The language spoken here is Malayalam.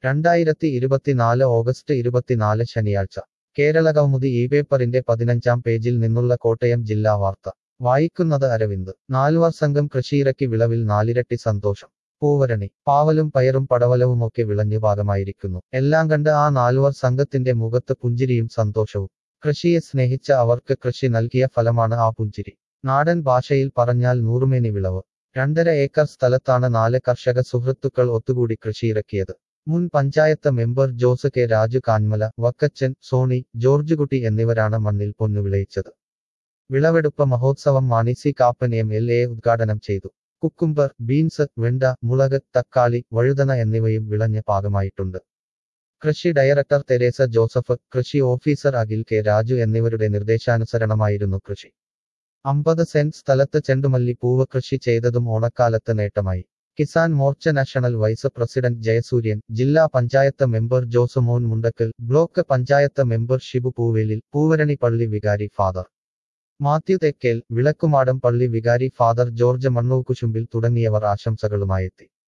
രണ്ടായിരത്തി ഇരുപത്തിനാല് ഓഗസ്റ്റ് ഇരുപത്തിനാല് ശനിയാഴ്ച കേരള കൗമുദി ഈ പേപ്പറിന്റെ പതിനഞ്ചാം പേജിൽ നിന്നുള്ള കോട്ടയം ജില്ലാ വാർത്ത വായിക്കുന്നത് അരവിന്ദ് നാലുവർ സംഘം കൃഷിയിറക്കി വിളവിൽ നാലിരട്ടി സന്തോഷം പൂവരണി പാവലും പയറും പടവലവുമൊക്കെ വിളഞ്ഞു പാകമായിരിക്കുന്നു എല്ലാം കണ്ട് ആ നാലുവർ സംഘത്തിന്റെ മുഖത്ത് പുഞ്ചിരിയും സന്തോഷവും കൃഷിയെ സ്നേഹിച്ച അവർക്ക് കൃഷി നൽകിയ ഫലമാണ് ആ പുഞ്ചിരി നാടൻ ഭാഷയിൽ പറഞ്ഞാൽ നൂറുമേനി വിളവ് രണ്ടര ഏക്കർ സ്ഥലത്താണ് നാല് കർഷക സുഹൃത്തുക്കൾ ഒത്തുകൂടി കൃഷിയിറക്കിയത് മുൻ പഞ്ചായത്ത് മെമ്പർ ജോസ് കെ രാജു കാൻമല വക്കച്ചൻ സോണി ജോർജ് കുട്ടി എന്നിവരാണ് മണ്ണിൽ പൊന്നു വിളയിച്ചത് വിളവെടുപ്പ് മഹോത്സവം മാണി സി കാപ്പൻ എം എൽ എ ഉദ്ഘാടനം ചെയ്തു കുക്കുംബർ ബീൻസ് വെണ്ട മുളക് തക്കാളി വഴുതന എന്നിവയും വിളഞ്ഞ പാകമായിട്ടുണ്ട് കൃഷി ഡയറക്ടർ തെരേസ ജോസഫ് കൃഷി ഓഫീസർ അഖിൽ കെ രാജു എന്നിവരുടെ നിർദ്ദേശാനുസരണമായിരുന്നു കൃഷി അമ്പത് സെന്റ് സ്ഥലത്ത് ചെണ്ടുമല്ലി പൂവ് കൃഷി ചെയ്തതും ഓണക്കാലത്ത് നേട്ടമായി Kisan Morcha national vice president Jayasuryan ജില്ലാ panchayat member Josemon Mundakkal block panchayat member Shibu Poovelil Poovarani പള്ളി വികാരി ഫാദർ മാത്യു തെക്കേൽ വിളക്കുമാടം പള്ളി വികാരി ഫാദർ ജോർജ് മണ്ണൂക്കുശുമ്പിൽ തുടങ്ങിയവർ ആശംസകളുമായെത്തി